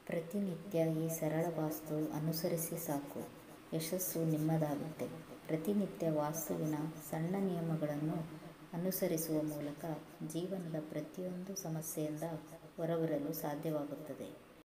ಪ್ರತಿನಿತ್ಯ ಈ ಸರಳ ವಾಸ್ತು ಅನುಸರಿಸಿ ಸಾಕು ಯಶಸ್ಸು ನಿಮ್ಮದಾಗುತ್ತೆ ಪ್ರತಿನಿತ್ಯ ವಾಸ್ತುವಿನ ಸಣ್ಣ ನಿಯಮಗಳನ್ನು ಅನುಸರಿಸುವ ಮೂಲಕ ಜೀವನದ ಪ್ರತಿಯೊಂದು ಸಮಸ್ಯೆಯಿಂದ ಹೊರಬರಲು ಸಾಧ್ಯವಾಗುತ್ತದೆ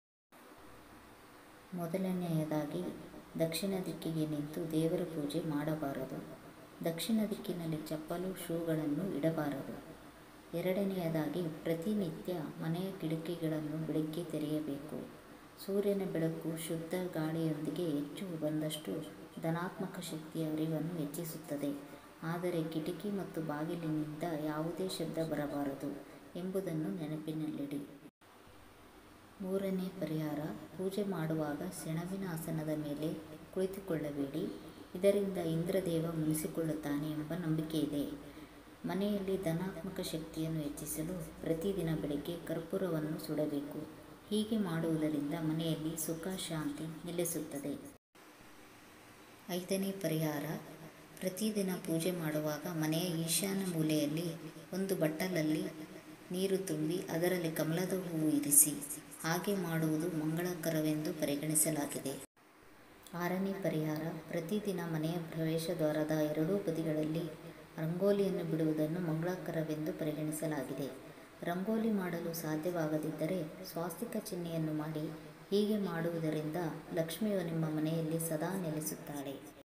ಮೊದಲನೆಯದಾಗಿ ದಕ್ಷಿಣ ದಿಕ್ಕಿಗೆ ನಿಂತು ದೇವರ ಪೂಜೆ ಮಾಡಬಾರದು ದಕ್ಷಿಣ ದಿಕ್ಕಿನಲ್ಲಿ ಚಪ್ಪಲು ಶೂಗಳನ್ನು ಇಡಬಾರದು ಎರಡನೆಯದಾಗಿ ಪ್ರತಿನಿತ್ಯ ಮನೆಯ ಕಿಟಕಿಗಳನ್ನು ಬೆಳಗ್ಗೆ ತೆರೆಯಬೇಕು ಸೂರ್ಯನ ಬೆಳಕು ಶುದ್ಧ ಗಾಳಿಯೊಂದಿಗೆ ಹೆಚ್ಚು ಬಂದಷ್ಟು ಧನಾತ್ಮಕ ಶಕ್ತಿಯ ಅರಿವನ್ನು ಹೆಚ್ಚಿಸುತ್ತದೆ ಆದರೆ ಕಿಟಕಿ ಮತ್ತು ಬಾಗಿಲಿನಿಂದ ಯಾವುದೇ ಶಬ್ದ ಬರಬಾರದು ಎಂಬುದನ್ನು ನೆನಪಿನಲ್ಲಿಡಿ ಮೂರನೇ ಪರಿಹಾರ ಪೂಜೆ ಮಾಡುವಾಗ ಸೆಣಬಿನ ಆಸನದ ಮೇಲೆ ಕುಳಿತುಕೊಳ್ಳಬೇಡಿ ಇದರಿಂದ ಇಂದ್ರದೇವ ಮುನಿಸಿಕೊಳ್ಳುತ್ತಾನೆ ಎಂಬ ನಂಬಿಕೆ ಇದೆ ಮನೆಯಲ್ಲಿ ಧನಾತ್ಮಕ ಶಕ್ತಿಯನ್ನು ಹೆಚ್ಚಿಸಲು ಪ್ರತಿದಿನ ಬೆಳಗ್ಗೆ ಕರ್ಪೂರವನ್ನು ಸುಡಬೇಕು ಹೀಗೆ ಮಾಡುವುದರಿಂದ ಮನೆಯಲ್ಲಿ ಸುಖ ಶಾಂತಿ ನೆಲೆಸುತ್ತದೆ ಐದನೇ ಪರಿಹಾರ ಪ್ರತಿದಿನ ಪೂಜೆ ಮಾಡುವಾಗ ಮನೆಯ ಈಶಾನ್ಯ ಮೂಲೆಯಲ್ಲಿ ಒಂದು ಬಟ್ಟಲಲ್ಲಿ ನೀರು ತುಂಬಿ ಅದರಲ್ಲಿ ಕಮಲದ ಹೂವು ಇರಿಸಿ ಹಾಗೆ ಮಾಡುವುದು ಮಂಗಳಕರವೆಂದು ಪರಿಗಣಿಸಲಾಗಿದೆ ಆರನೇ ಪರಿಹಾರ ಪ್ರತಿದಿನ ಮನೆಯ ಪ್ರವೇಶ ದ್ವಾರದ ಎರಡೂ ಬದಿಗಳಲ್ಲಿ ರಂಗೋಲಿಯನ್ನು ಬಿಡುವುದನ್ನು ಮಂಗಳಕರವೆಂದು ಪರಿಗಣಿಸಲಾಗಿದೆ ರಂಗೋಲಿ ಮಾಡಲು ಸಾಧ್ಯವಾಗದಿದ್ದರೆ ಸ್ವಾಸ್ತಿಕ ಚಿಹ್ನೆಯನ್ನು ಮಾಡಿ ಹೀಗೆ ಮಾಡುವುದರಿಂದ ಲಕ್ಷ್ಮಿಯು ನಿಮ್ಮ ಮನೆಯಲ್ಲಿ ಸದಾ ನೆಲೆಸುತ್ತಾಳೆ